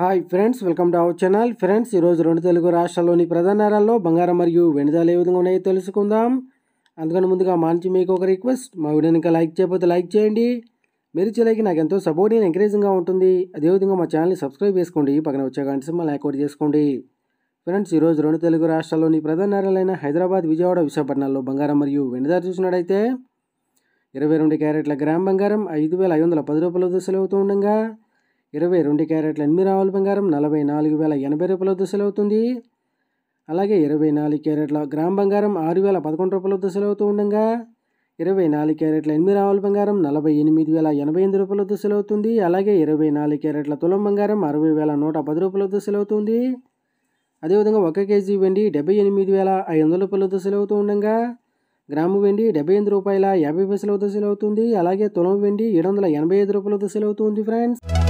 hi friends welcome to our channel friends ఈరోజు రెండు తెలుగు రాష్ట్రాల్లోని ప్రధాన నగరాల్లో బంగారం మరియు వెనుదల ఏ విధంగా ఉన్నాయో తెలుసుకుందాం అందుకని ముందుగా మంచి మీకు ఒక రిక్వెస్ట్ మా వీడియోని ఇంకా లైక్ చేయకపోతే లైక్ చేయండి మీరు చేయలేక నాకు ఎంతో సపోర్టింగ్ ఎంకరేజింగ్గా ఉంటుంది అదేవిధంగా మా ఛానల్ని సబ్స్క్రైబ్ చేసుకోండి పక్కన వచ్చే గంట సింబల్ యాక్టివేట్ చేసుకోండి ఫ్రెండ్స్ ఈరోజు రెండు తెలుగు రాష్ట్రాల్లోని ప్రధాన నగరాలైన హైదరాబాద్ విజయవాడ విశాఖపట్నాల్లో బంగారం మరియు వెనుదల చూసినట్టయితే ఇరవై రెండు క్యారెట్ల గ్రామ్ బంగారం ఐదు వేల ఐదు వందల పది రూపాయల దశలు అవుతూ ఉండగా ఇరవై రెండు క్యారెట్ల ఎనిమిది రావుల బంగారం నలభై నాలుగు వేల ఎనభై రూపాయల దశలు అవుతుంది అలాగే ఇరవై నాలుగు క్యారెట్ల గ్రామ్ బంగారం ఆరు వేల పదకొండు రూపాయల దశలు అవుతూ ఉండగా ఇరవై నాలుగు క్యారెట్ల ఎనిమిది రావుల బంగారం నలభై ఎనిమిది వేల ఎనభై ఎనిమిది రూపాయల దశలు అవుతుంది అలాగే ఇరవై నాలుగు క్యారెట్ల తులం బంగారం అరవై వేల నూట పది రూపాయల దశలు అవుతుంది అదేవిధంగా ఒక కేజీ వెండి డెబ్బై ఎనిమిది వేల ఐదు వందల రూపాయల దశలు అవుతూ ఉండగా గ్రాము వెండి డెబ్బై ఎనిమిది రూపాయల యాభై పైసల దశలు అవుతుంది అలాగే తులం వెండి ఏడు వందల ఎనభై ఐదు రూపాయల దశలు అవుతుంది ఫ్రెండ్స్